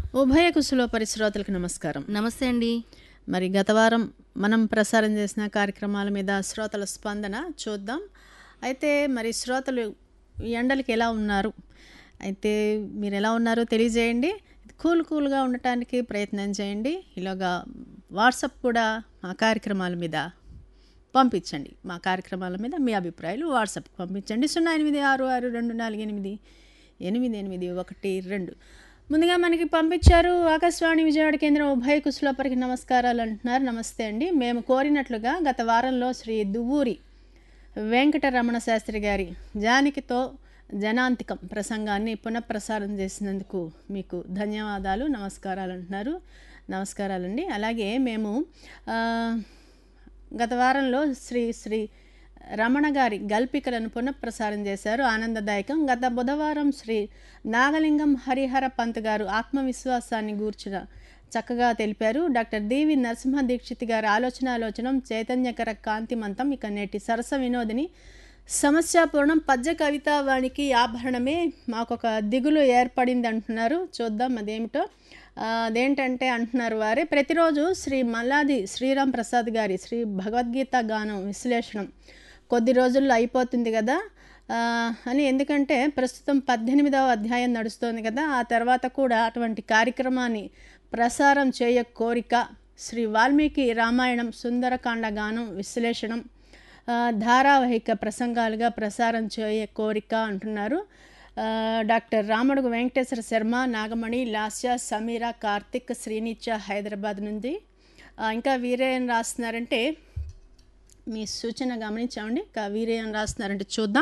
ఉభయ కుశల పరిశ్రోతలకు నమస్కారం నమస్తే అండి మరి గత వారం మనం ప్రసారం చేసిన కార్యక్రమాల మీద శ్రోతల స్పందన చూద్దాం అయితే మరి శ్రోతలు ఈ ఎండలకి ఎలా ఉన్నారు అయితే మీరు ఎలా ఉన్నారో తెలియజేయండి కూల్ కూల్గా ఉండటానికి ప్రయత్నం చేయండి ఇలాగా వాట్సాప్ కూడా మా కార్యక్రమాల మీద పంపించండి మా కార్యక్రమాల మీద మీ అభిప్రాయాలు వాట్సాప్కి పంపించండి సున్నా ఎనిమిది ఆరు ఆరు రెండు నాలుగు ఎనిమిది ఎనిమిది ఎనిమిది ఒకటి రెండు ముందుగా మనకి పంపించారు ఆకాశవాణి విజయవాడ కేంద్రం ఉభయ కుశలోపరికి నమస్కారాలు అంటున్నారు నమస్తే అండి మేము కోరినట్లుగా గత వారంలో శ్రీ దువ్వూరి వెంకటరమణ శాస్త్రి గారి జానకితో జనాంతికం ప్రసంగాన్ని పునఃప్రసారం చేసినందుకు మీకు ధన్యవాదాలు నమస్కారాలు అంటున్నారు నమస్కారాలండి అలాగే మేము ఆ, గత వారంలో శ్రీ శ్రీ రమణ గారి గల్పికలను పునఃప్రసారం చేశారు ఆనందదాయకం గత బుధవారం శ్రీ నాగలింగం హరిహర పంత్ గారు ఆత్మవిశ్వాసాన్ని గూర్చిన చక్కగా తెలిపారు డాక్టర్ డివి నరసింహ దీక్షిత్ గారి ఆలోచనాలోచనం చైతన్యకర కాంతిమంతం ఇక నేటి సరస వినోదిని సమస్యాపూర్ణం పద్య కవితావానికి ఆభరణమే మాకొక దిగులు ఏర్పడింది అంటున్నారు చూద్దాం అదేమిటో ఆ, అదేంటంటే అంటున్నారు వారే ప్రతిరోజు శ్రీ మల్లాది శ్రీరామ్ ప్రసాద్ గారి శ్రీ భగవద్గీత గానం విశ్లేషణం కొద్ది రోజుల్లో అయిపోతుంది కదా ఆ, అని ఎందుకంటే ప్రస్తుతం పద్దెనిమిదవ అధ్యాయం నడుస్తోంది కదా ఆ తర్వాత కూడా అటువంటి కార్యక్రమాన్ని ప్రసారం చేయ కోరిక శ్రీ వాల్మీకి రామాయణం సుందరకాండ గానం విశ్లేషణం ఆ, ధారావాహిక ప్రసంగాలుగా ప్రసారం చేయ కోరిక అంటున్నారు ఆ, డాక్టర్ రామడుగు వెంకటేశ్వర శర్మ నాగమణి లాస్య సమీర కార్తిక్ శ్రీనిత్య హైదరాబాద్ నుండి ఆ, ఇంకా వీరే ఏం రాస్తున్నారంటే మీ సూచన గమనించామండి ఇంకా వీరే ఏం రాస్తున్నారంటే చూద్దాం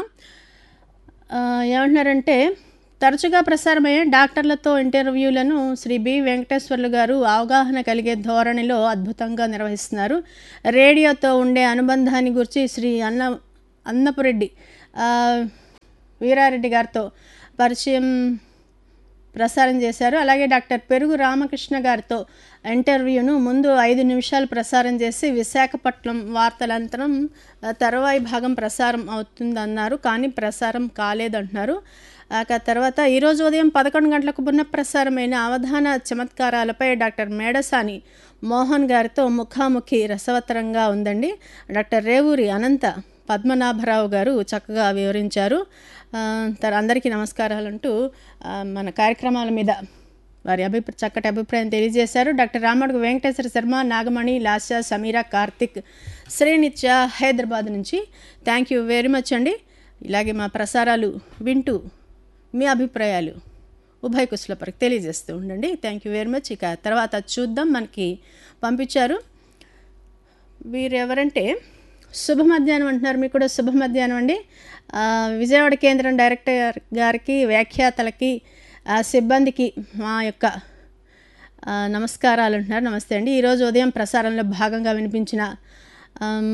ఆ, ఏమంటున్నారంటే తరచుగా ప్రసారమయ్యే డాక్టర్లతో ఇంటర్వ్యూలను శ్రీ బి వెంకటేశ్వర్లు గారు అవగాహన కలిగే ధోరణిలో అద్భుతంగా నిర్వహిస్తున్నారు రేడియోతో ఉండే అనుబంధాన్ని గురించి శ్రీ అన్న అన్నపురెడ్డి ఆ, వీరారెడ్డి గారితో పరిచయం ప్రసారం చేశారు అలాగే డాక్టర్ పెరుగు రామకృష్ణ గారితో ఇంటర్వ్యూను ముందు ఐదు నిమిషాలు ప్రసారం చేసి విశాఖపట్నం వార్తలంతరం ఆ, తరువాయి భాగం ప్రసారం అవుతుందన్నారు కానీ ప్రసారం కాలేదంటున్నారు ఆ క- తర్వాత ఈరోజు ఉదయం పదకొండు గంటలకు పునఃప్రసారమైన అవధాన చమత్కారాలపై డాక్టర్ మేడసాని మోహన్ గారితో ముఖాముఖి రసవత్తరంగా ఉందండి డాక్టర్ రేవూరి అనంత పద్మనాభరావు గారు చక్కగా వివరించారు ఆ, తర అందరికీ నమస్కారాలు అంటూ ఆ, మన కార్యక్రమాల మీద వారి అభిప్రాయ చక్కటి అభిప్రాయం తెలియజేశారు డాక్టర్ రామడుగు వెంకటేశ్వర శర్మ నాగమణి లాస్య సమీర కార్తిక్ శ్రీనిత్య హైదరాబాద్ నుంచి థ్యాంక్ యూ వెరీ మచ్ అండి ఇలాగే మా ప్రసారాలు వింటూ మీ అభిప్రాయాలు ఉభయ కుశలపరికి తెలియజేస్తూ ఉండండి థ్యాంక్ యూ వెరీ మచ్ ఇక తర్వాత చూద్దాం మనకి పంపించారు వీరు ఎవరంటే శుభ మధ్యాహ్నం అంటున్నారు మీకు కూడా శుభ మధ్యాహ్నం అండి ఆ, విజయవాడ కేంద్రం డైరెక్టర్ గారికి వ్యాఖ్యాతలకి ఆ, సిబ్బందికి మా యొక్క ఆ, నమస్కారాలు అంటున్నారు నమస్తే అండి ఈరోజు ఉదయం ప్రసారంలో భాగంగా వినిపించిన ఆమ్,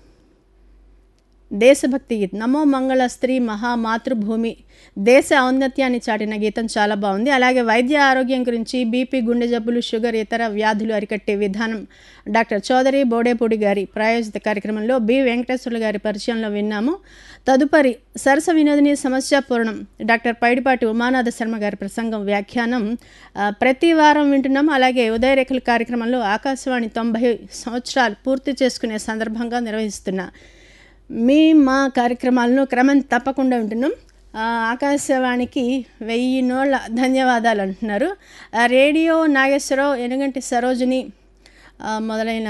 దేశభక్తి గీతం నమో మంగళ స్త్రీ మహామాతృభూమి దేశ ఔన్నత్యాన్ని చాటిన గీతం చాలా బాగుంది అలాగే వైద్య ఆరోగ్యం గురించి బీపీ గుండె జబ్బులు షుగర్ ఇతర వ్యాధులు అరికట్టే విధానం డాక్టర్ చౌదరి బోడేపూడి గారి ప్రాయోజిత కార్యక్రమంలో బి వెంకటేశ్వర్లు గారి పరిచయంలో విన్నాము తదుపరి సరస వినోదిని సమస్యాపూర్ణం డాక్టర్ పైడిపాటి ఉమానాథ శర్మ గారి ప్రసంగం వ్యాఖ్యానం ఆ, ప్రతి వారం వింటున్నాము అలాగే ఉదయరేఖల కార్యక్రమంలో ఆకాశవాణి తొంభై సంవత్సరాలు పూర్తి చేసుకునే సందర్భంగా నిర్వహిస్తున్న మీ మా కార్యక్రమాలను క్రమం తప్పకుండా ఉంటున్నాం ఆ, ఆకాశవాణికి వెయ్యి నోళ్ళ ధన్యవాదాలు అంటున్నారు ఆ, రేడియో నాగేశ్వరరావు ఎనుగంటి సరోజిని ఆ, మొదలైన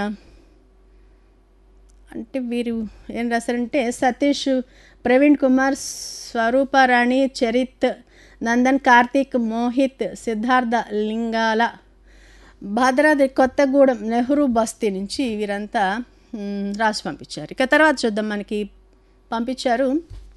అంటే వీరు ఏం రాశారంటే సతీష్ ప్రవీణ్ కుమార్ స్వరూపారాణి చరిత్ నందన్ కార్తీక్ మోహిత్ సిద్ధార్థ లింగాల భద్రాద్రి కొత్తగూడెం నెహ్రూ బస్తీ నుంచి వీరంతా మ్, రాసి పంపించారు ఇక తర్వాత చూద్దాం మనకి పంపించారు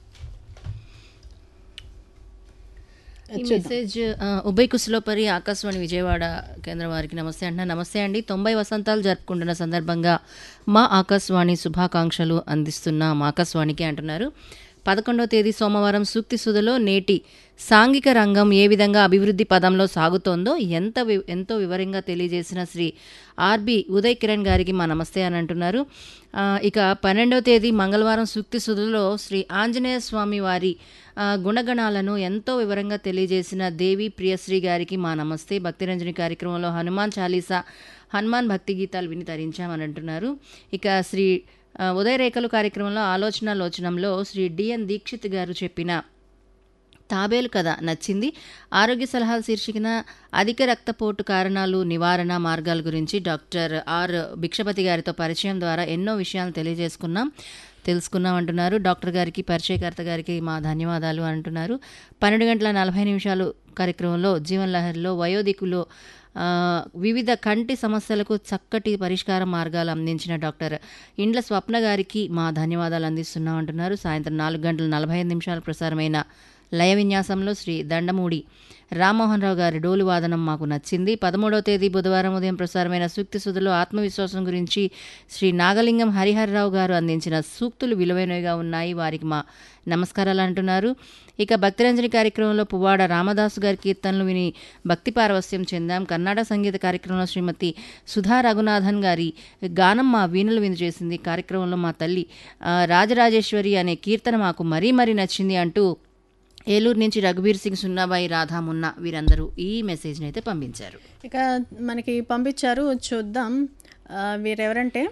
ఈ మెసేజ్ ఆ, ఉభయ కుశలోపరి ఆకాశవాణి విజయవాడ కేంద్రం వారికి నమస్తే అంటున్నా నమస్తే అండి తొంభై వసంతాలు జరుపుకుంటున్న సందర్భంగా మా ఆకాశవాణి శుభాకాంక్షలు అందిస్తున్న మా ఆకాశవాణికి అంటున్నారు పదకొండవ తేదీ సోమవారం సూక్తి సుధలో నేటి సాంఘిక రంగం ఏ విధంగా అభివృద్ధి పదంలో సాగుతోందో ఎంత వి- ఎంతో వివరంగా తెలియజేసిన శ్రీ ఆర్బి ఉదయ్ కిరణ్ గారికి మా నమస్తే అని అంటున్నారు ఆ, ఇక పన్నెండవ తేదీ మంగళవారం సూక్తి సుధలో శ్రీ ఆంజనేయ స్వామి వారి ఆ, గుణగణాలను ఎంతో వివరంగా తెలియజేసిన దేవి ప్రియశ్రీ గారికి మా నమస్తే భక్తిరంజని కార్యక్రమంలో హనుమాన్ చాలీసా హనుమాన్ భక్తి గీతాలు విని తరించామని అంటున్నారు ఇక శ్రీ ఆ, ఉదయరేఖలు కార్యక్రమంలో ఆలోచన లోచనంలో శ్రీ డిఎన్ దీక్షిత్ గారు చెప్పిన తాబేలు కథ నచ్చింది ఆరోగ్య సలహాల శీర్షికన అధిక రక్తపోటు కారణాలు నివారణ మార్గాల గురించి డాక్టర్ ఆర్ భిక్షపతి గారితో పరిచయం ద్వారా ఎన్నో విషయాలు తెలియజేసుకున్నాం తెలుసుకున్నాం అంటున్నారు డాక్టర్ గారికి పరిచయకర్త గారికి మా ధన్యవాదాలు అంటున్నారు పన్నెండు గంటల నలభై నిమిషాలు కార్యక్రమంలో జీవన్ లహరిలో వయోధికులో ఆ, వివిధ కంటి సమస్యలకు చక్కటి పరిష్కార మార్గాలు అందించిన డాక్టర్ ఇండ్ల స్వప్న గారికి మా ధన్యవాదాలు అందిస్తున్నాం అంటున్నారు సాయంత్రం నాలుగు గంటల నలభై ఐదు నిమిషాలు ప్రసారమైన లయ విన్యాసంలో శ్రీ దండమూడి రామ్మోహన్ రావు గారి డోలు వాదనం మాకు నచ్చింది పదమూడవ తేదీ బుధవారం ఉదయం ప్రసారమైన సూక్తి సుధలో ఆత్మవిశ్వాసం గురించి శ్రీ నాగలింగం హరిహరరావు గారు అందించిన సూక్తులు విలువైనవిగా ఉన్నాయి వారికి మా నమస్కారాలు అంటున్నారు ఇక భక్తిరంజని కార్యక్రమంలో పువ్వాడ రామదాసు గారి కీర్తనలు విని భక్తి పారవస్యం చెందాం కర్ణాటక సంగీత కార్యక్రమంలో శ్రీమతి సుధా రఘునాథన్ గారి గానం మా వీణులు విందు చేసింది కార్యక్రమంలో మా తల్లి ఆ, రాజరాజేశ్వరి అనే కీర్తన మాకు మరీ మరీ నచ్చింది అంటూ ఏలూరు నుంచి రఘుబీర్ సింగ్ సున్నాబాయి రాధా మున్నా వీరందరూ ఈ మెసేజ్ని అయితే పంపించారు ఇక మనకి పంపించారు చూద్దాం ఆ, వీరెవరంటే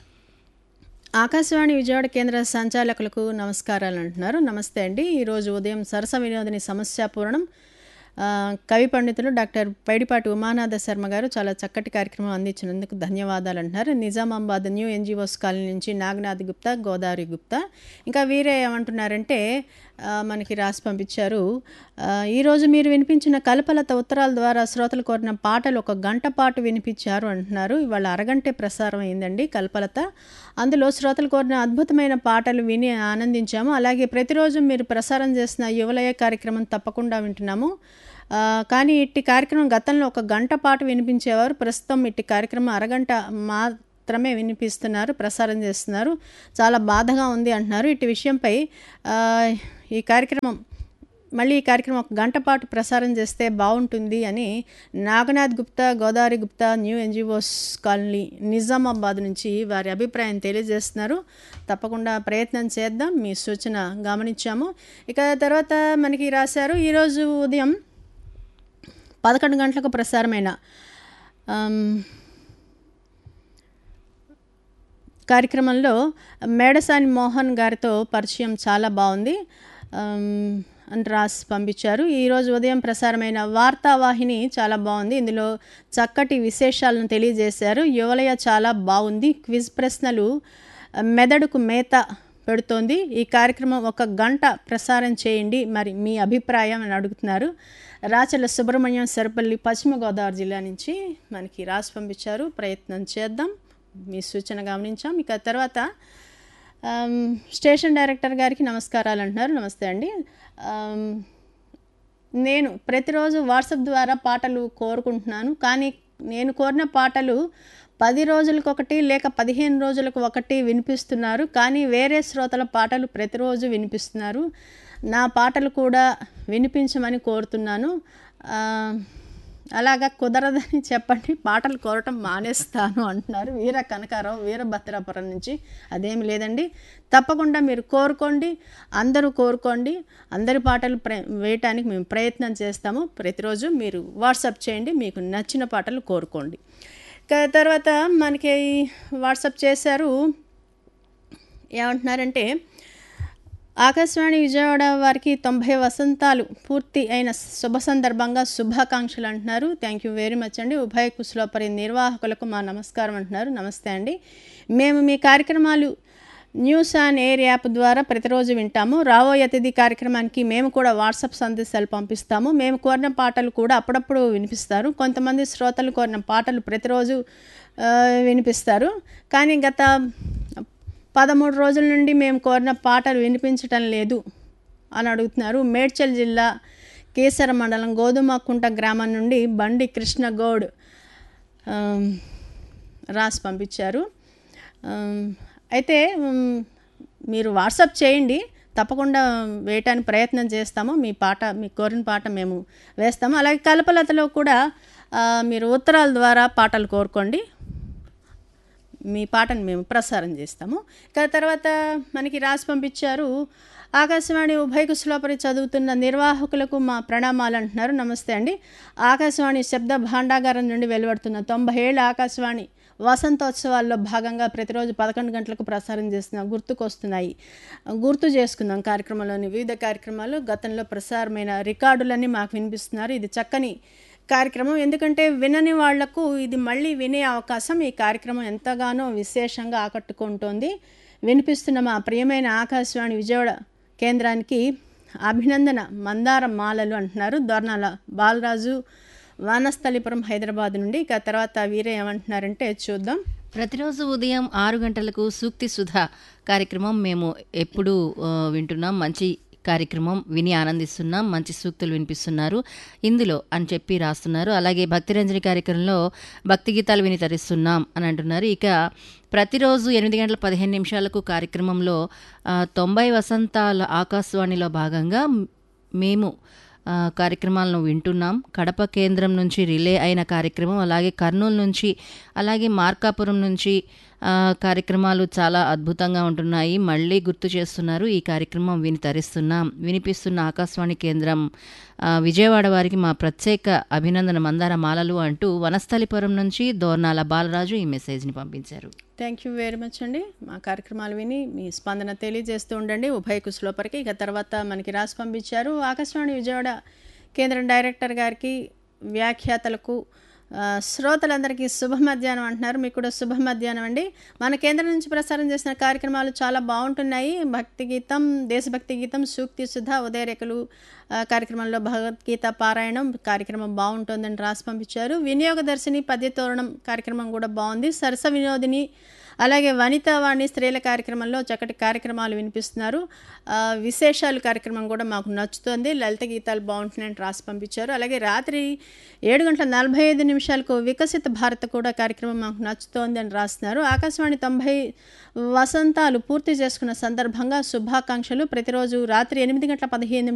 ఆకాశవాణి విజయవాడ కేంద్ర సంచాలకులకు నమస్కారాలు అంటున్నారు నమస్తే అండి ఈరోజు ఉదయం సరస వినోదిని సమస్యాపూరణం ఆ, కవి పండితులు డాక్టర్ పైడిపాటి ఉమానాథ శర్మ గారు చాలా చక్కటి కార్యక్రమం అందించినందుకు ధన్యవాదాలు అంటున్నారు నిజామాబాద్ న్యూ ఎన్జిఓస్ కాలనీ నుంచి నాగనాథ్ గుప్తా గోదావరి గుప్తా ఇంకా వీరే ఏమంటున్నారంటే ఆ, మనకి రాసి పంపించారు ఆ, ఈరోజు మీరు వినిపించిన కల్పలత ఉత్తరాల ద్వారా శ్రోతలు కోరిన పాటలు ఒక గంట పాటు వినిపించారు అంటున్నారు ఇవాళ అరగంటే ప్రసారం అయిందండి కల్పలత అందులో శ్రోతలు కోరిన అద్భుతమైన పాటలు విని ఆనందించాము అలాగే ప్రతిరోజు మీరు ప్రసారం చేసిన యువలయ కార్యక్రమం తప్పకుండా వింటున్నాము ఆ, కానీ ఇట్టి కార్యక్రమం గతంలో ఒక గంట పాటు వినిపించేవారు ప్రస్తుతం ఇట్టి కార్యక్రమం అరగంట మాత్రమే వినిపిస్తున్నారు ప్రసారం చేస్తున్నారు చాలా బాధగా ఉంది అంటున్నారు ఇట్టి విషయంపై ఆ, ఈ కార్యక్రమం మళ్ళీ ఈ కార్యక్రమం ఒక గంట పాటు ప్రసారం చేస్తే బాగుంటుంది అని Naganath Gupta Godavari Gupta new NGOs colony Nizamabad నుంచి వారి అభిప్రాయం తెలియజేస్తున్నారు తప్పకుండా ప్రయత్నం చేద్దాం మీ సూచన గమనించాము ఇక తర్వాత మనకి రాశారు ఈరోజు ఉదయం పదకొండు గంటలకు ప్రసారమైన ఆమ్, కార్యక్రమంలో మేడసాని మోహన్ గారితో పరిచయం చాలా బాగుంది ఆమ్, అని రాసి పంపించారు ఈరోజు ఉదయం ప్రసారమైన వార్తావాహిని చాలా బాగుంది ఇందులో చక్కటి విశేషాలను తెలియజేశారు యువలయ చాలా బాగుంది క్విజ్ ప్రశ్నలు మెదడుకు మేత పెడుతోంది ఈ కార్యక్రమం ఒక గంట ప్రసారం చేయండి మరి మీ అభిప్రాయం అని అడుగుతున్నారు రాచల సుబ్రహ్మణ్యం సరపల్లి పశ్చిమ గోదావరి జిల్లా నుంచి మనకి రాసి పంపించారు ప్రయత్నం చేద్దాం మీ సూచన గమనించాం ఇక తర్వాత ఆమ్, స్టేషన్ డైరెక్టర్ గారికి నమస్కారాలు అంటున్నారు నమస్తే అండి ఆమ్, నేను ప్రతిరోజు వాట్సాప్ ద్వారా పాటలు కోరుకుంటున్నాను కానీ నేను కోరిన పాటలు పది రోజులకు ఒకటి లేక పదిహేను రోజులకు ఒకటి వినిపిస్తున్నారు కానీ వేరే శ్రోతల పాటలు ప్రతిరోజు వినిపిస్తున్నారు నా పాటలు కూడా వినిపించమని కోరుతున్నాను ఆ, అలాగా కుదరదని చెప్పండి పాటలు కోరటం మానేస్తాను అంటున్నారు వీర కనకారావు వీరభద్రాపురం నుంచి అదేమి లేదండి తప్పకుండా మీరు కోరుకోండి అందరూ కోరుకోండి అందరి పాటలు ప్ర వేయటానికి మేము ప్రయత్నం చేస్తాము ప్రతిరోజు మీరు వాట్సాప్ చేయండి మీకు నచ్చిన పాటలు కోరుకోండి ఇక తర్వాత మనకి వాట్సాప్ చేశారు ఏమంటున్నారంటే ఆకాశవాణి విజయవాడ వారికి తొంభై వసంతాలు పూర్తి అయిన శుభ సందర్భంగా శుభాకాంక్షలు అంటున్నారు థ్యాంక్ యూ వెరీ మచ్ అండి ఉభయ కుశలోపరి నిర్వాహకులకు మా నమస్కారం అంటున్నారు నమస్తే అండి మేము మీ కార్యక్రమాలు న్యూస్ ఆన్ ఎయిర్ యాప్ ద్వారా ప్రతిరోజు వింటాము రాబోయే అతిథి కార్యక్రమానికి మేము కూడా వాట్సాప్ సందేశాలు పంపిస్తాము మేము కోరిన పాటలు కూడా అప్పుడప్పుడు వినిపిస్తారు కొంతమంది శ్రోతలు కోరిన పాటలు ప్రతిరోజు ఆ, వినిపిస్తారు కానీ గత పదమూడు రోజుల నుండి మేము కోరిన పాటలు వినిపించటం లేదు అని అడుగుతున్నారు మేడ్చల్ జిల్లా కేసర మండలం గోధుమకుంట గ్రామం నుండి బండి కృష్ణ గౌడ్ ఆమ్, రాసి పంపించారు ఆమ్, అయితే ఉమ్, మీరు వాట్సాప్ చేయండి తప్పకుండా వేయటానికి ప్రయత్నం చేస్తాము మీ పాట మీ కోరిన పాట మేము వేస్తాము అలాగే కల్పలతలో కూడా ఆ, మీరు ఉత్తరాల ద్వారా పాటలు కోరుకోండి మీ పాటను మేము ప్రసారం చేస్తాము ఇక తర్వాత మనకి రాసి పంపించారు ఆకాశవాణి ఉభయ కుశలోపరి చదువుతున్న నిర్వాహకులకు మా ప్రణామాలు అంటున్నారు నమస్తే అండి ఆకాశవాణి శబ్ద భాండాగారం నుండి వెలువడుతున్న తొంభై ఏళ్ళ ఆకాశవాణి వసంతోత్సవాల్లో భాగంగా ప్రతిరోజు పదకొండు గంటలకు ప్రసారం చేస్తున్న గుర్తుకొస్తున్నాయి గుర్తు చేసుకుందాం కార్యక్రమంలోని వివిధ కార్యక్రమాలు గతంలో ప్రసారమైన రికార్డులన్నీ మాకు వినిపిస్తున్నారు ఇది చక్కని కార్యక్రమం ఎందుకంటే వినని వాళ్లకు ఇది మళ్ళీ వినే అవకాశం ఈ కార్యక్రమం ఎంతగానో విశేషంగా ఆకట్టుకుంటోంది వినిపిస్తున్న మా ప్రియమైన ఆకాశవాణి విజయవాడ కేంద్రానికి అభినందన మందార మాలలు అంటున్నారు దొర్నాల బాలరాజు వానస్థలిపురం హైదరాబాద్ నుండి ఇక తర్వాత వీరే ఏమంటున్నారంటే చూద్దాం ప్రతిరోజు ఉదయం ఆరు గంటలకు సూక్తి సుధా కార్యక్రమం మేము ఎప్పుడూ ఆ, వింటున్నాం మంచి కార్యక్రమం విని ఆనందిస్తున్నాం మంచి సూక్తులు వినిపిస్తున్నారు ఇందులో అని చెప్పి రాస్తున్నారు అలాగే భక్తిరంజని కార్యక్రమంలో భక్తి గీతాలు విని తరిస్తున్నాం అని అంటున్నారు ఇక ప్రతిరోజు ఎనిమిది గంటల పదిహేను నిమిషాలకు కార్యక్రమంలో ఆ, తొంభై వసంతాల ఆకాశవాణిలో భాగంగా మేము ఆ, కార్యక్రమాలను వింటున్నాం కడప కేంద్రం నుంచి రిలే అయిన కార్యక్రమం అలాగే కర్నూలు నుంచి అలాగే మార్కాపురం నుంచి ఆ, కార్యక్రమాలు చాలా అద్భుతంగా ఉంటున్నాయి మళ్ళీ గుర్తు చేస్తున్నారు ఈ కార్యక్రమం విని తరిస్తున్నాం వినిపిస్తున్న ఆకాశవాణి కేంద్రం ఆ, విజయవాడ వారికి మా ప్రత్యేక అభినందన మందార మాలలు అంటూ వనస్థలిపురం నుంచి దోర్నాల బాలరాజు ఈ మెసేజ్ని పంపించారు థ్యాంక్ యూ వెరీ మచ్ అండి మా కార్యక్రమాలు విని మీ స్పందన తెలియజేస్తూ ఉండండి ఉభయ కుశలోపరికి ఇక తర్వాత మనకి రాసి పంపించారు ఆకాశవాణి విజయవాడ కేంద్రం డైరెక్టర్ గారికి వ్యాఖ్యాతలకు ఆ, శ్రోతలందరికీ శుభ మధ్యాహ్నం అంటున్నారు మీకు కూడా శుభ మధ్యాహ్నం అండి మన కేంద్రం నుంచి ప్రసారం చేసిన కార్యక్రమాలు చాలా బాగుంటున్నాయి భక్తి గీతం దేశభక్తి గీతం సూక్తి సుధా ఉదయరేఖలు ఆ, కార్యక్రమంలో భగవద్గీత పారాయణం కార్యక్రమం బాగుంటుందని రాసి పంపించారు వినియోగదర్శిని పద్యతోరణం కార్యక్రమం కూడా బాగుంది సరస వినోదిని అలాగే వనితావాణి స్త్రీల కార్యక్రమంలో చక్కటి కార్యక్రమాలు వినిపిస్తున్నారు ఆ, విశేషాలు కార్యక్రమం కూడా మాకు నచ్చుతుంది లలిత గీతాలు బాగుంటున్నాయని రాసి పంపించారు అలాగే రాత్రి ఏడు గంటల నలభై ఐదు నిమిషాలకు వికసిత భారత్ కూడా కార్యక్రమం మాకు నచ్చుతోంది అని రాస్తున్నారు ఆకాశవాణి తొంభై వసంతాలు పూర్తి చేసుకున్న సందర్భంగా శుభాకాంక్షలు ప్రతిరోజు రాత్రి ఎనిమిది గంటల పదిహేను